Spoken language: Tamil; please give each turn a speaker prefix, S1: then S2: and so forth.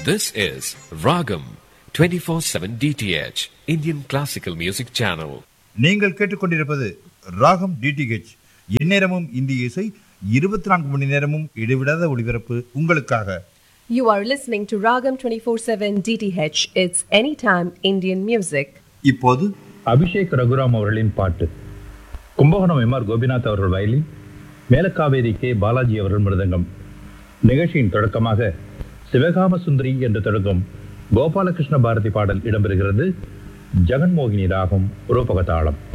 S1: This is Ragam 24/7 DTH Indian Classical Music Channel.
S2: நீங்கள் கேட்டுக்கொண்டிருப்பது ராகம் டிடிஹெச் எந்நேரமும் இந்திய இசை இருபத்தி நான்கு மணி நேரமும் இடைவிடாத ஒளிபரப்பு உங்களுக்காக
S3: You are listening to Ragam 24/7 DTH. It's anytime Indian music.
S2: இப்போது
S4: அபிஷேக் ரகுராம் அவர்களின் பாட்டு கும்பகோணம் எம் ஆர் கோபிநாத் அவர்கள் வயலின் மேலக்காவேரி கே பாலாஜி அவர்கள் மிருதங்கம் நிகழ்ச்சியின் தொடக்கமாக சிவகாம சுந்தரி என்று தொடங்கும் கோபாலகிருஷ்ண பாரதி பாடல் இடம்பெறுகிறது ஜெகன்மோகினி ராகம் ரூபகதாளம்